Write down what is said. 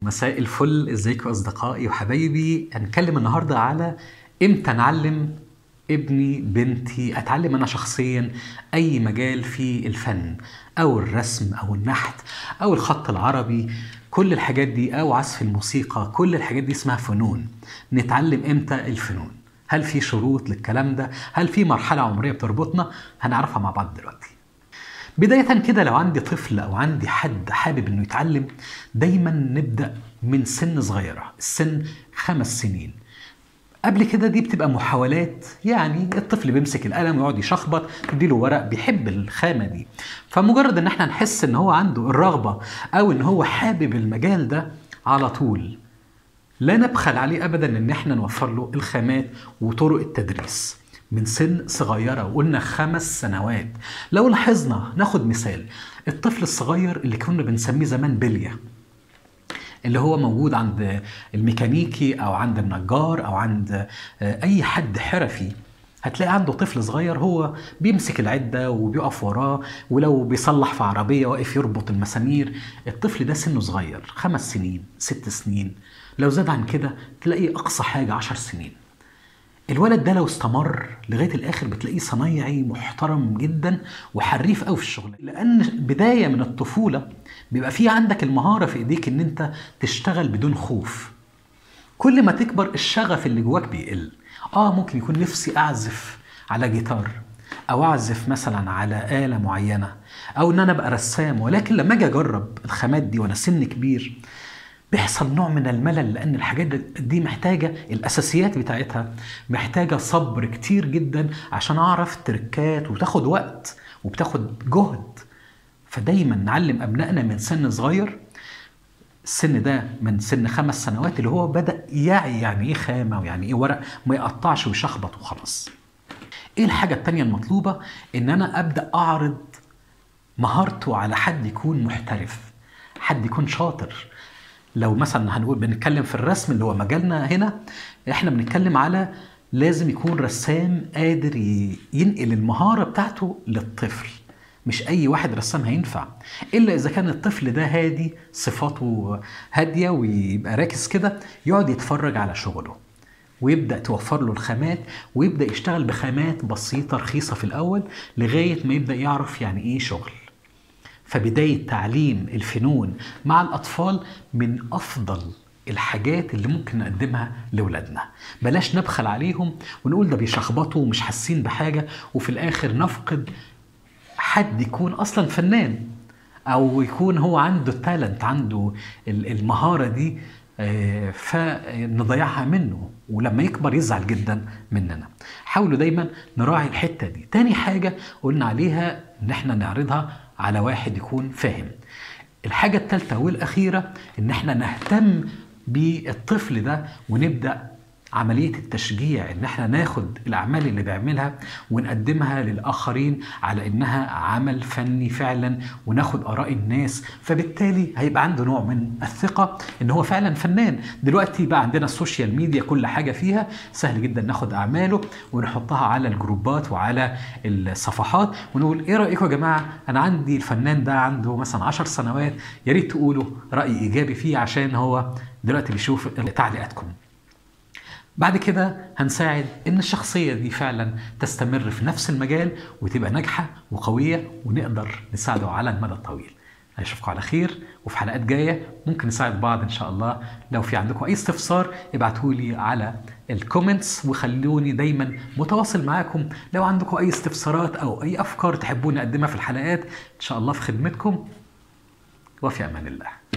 مساء الفل ازيكم اصدقائي وحبايبي هنتكلم النهارده على امتى نعلم ابني بنتي اتعلم انا شخصيا اي مجال في الفن او الرسم او النحت او الخط العربي كل الحاجات دي او عزف الموسيقى كل الحاجات دي اسمها فنون نتعلم امتى الفنون هل في شروط للكلام ده هل في مرحله عمريه بتربطنا هنعرفها مع بعض دلوقتي بداية كده لو عندي طفل أو عندي حد حابب إنه يتعلم دايما نبدأ من سن صغيرة السن خمس سنين قبل كده دي بتبقى محاولات يعني الطفل بيمسك القلم ويقعد يشخبط تديله ورق بيحب الخامة دي فمجرد إن احنا نحس إن هو عنده الرغبة أو إن هو حابب المجال ده على طول لا نبخل عليه أبدا إن احنا نوفر له الخامات وطرق التدريس من سن صغيرة وقلنا خمس سنوات لو لاحظنا ناخد مثال الطفل الصغير اللي كنا بنسميه زمان بلية اللي هو موجود عند الميكانيكي او عند النجار او عند اي حد حرفي هتلاقي عنده طفل صغير هو بيمسك العدة وبيقف وراه ولو بيصلح في عربية واقف يربط المسامير الطفل ده سنه صغير خمس سنين ست سنين لو زاد عن كده تلاقيه أقصى حاجة عشر سنين الولد ده لو استمر لغايه الاخر بتلاقيه صنايعي محترم جدا وحريف قوي في الشغل لان بدايه من الطفوله بيبقى في عندك المهاره في ايديك ان انت تشتغل بدون خوف كل ما تكبر الشغف اللي جواك بيقل اه ممكن يكون نفسي اعزف على جيتار او اعزف مثلا على آلة معينة او ان انا ابقى رسام ولكن لما اجي اجرب الخامات دي وانا سن كبير بيحصل نوع من الملل لان الحاجات دي محتاجه الاساسيات بتاعتها محتاجه صبر كتير جدا عشان اعرف تركات وتاخد وقت وبتاخد جهد فدايما نعلم ابنائنا من سن صغير السن ده من سن خمس سنوات اللي هو بدا يعي يعني ايه خامه ويعني ايه ورق ما يقطعش ويشخبط وخلاص ايه الحاجه التانيه المطلوبه ان انا ابدا اعرض مهارته على حد يكون محترف حد يكون شاطر لو مثلا هنقول بنتكلم في الرسم اللي هو مجالنا هنا احنا بنتكلم على لازم يكون رسام قادر ينقل المهارة بتاعته للطفل مش أي واحد رسام هينفع إلا إذا كان الطفل ده هادي صفاته هادية ويبقى راكز كده يقعد يتفرج على شغله ويبدأ توفر له الخامات ويبدأ يشتغل بخامات بسيطة رخيصة في الأول لغاية ما يبدأ يعرف يعني إيه شغل فبداية تعليم الفنون مع الأطفال من أفضل الحاجات اللي ممكن نقدمها لأولادنا بلاش نبخل عليهم ونقول ده بيشخبطوا ومش حاسين بحاجة وفي الآخر نفقد حد يكون أصلا فنان أو يكون هو عنده التالنت عنده المهارة دي فنضيعها منه ولما يكبر يزعل جدا مننا حاولوا دايما نراعي الحتة دي تاني حاجة قلنا عليها ان احنا نعرضها على واحد يكون فاهم الحاجة الثالثة والأخيرة إن احنا نهتم بالطفل ده ونبدأ عملية التشجيع إن احنا ناخد الأعمال اللي بيعملها ونقدمها للآخرين على إنها عمل فني فعلا وناخد آراء الناس فبالتالي هيبقى عنده نوع من الثقة إن هو فعلا فنان دلوقتي بقى عندنا السوشيال ميديا كل حاجة فيها سهل جدا ناخد أعماله ونحطها على الجروبات وعلى الصفحات ونقول إيه رأيكم يا جماعة أنا عندي الفنان ده عنده مثلا عشر سنوات يا ريت تقولوا رأي إيجابي فيه عشان هو دلوقتي بيشوف تعليقاتكم بعد كده هنساعد ان الشخصيه دي فعلا تستمر في نفس المجال وتبقى ناجحه وقويه ونقدر نساعده على المدى الطويل اشوفكم على خير وفي حلقات جايه ممكن نساعد بعض ان شاء الله لو في عندكم اي استفسار ابعتوا لي على الكومنتس وخلوني دايما متواصل معاكم لو عندكم اي استفسارات او اي افكار تحبوني اقدمها في الحلقات ان شاء الله في خدمتكم وفي امان الله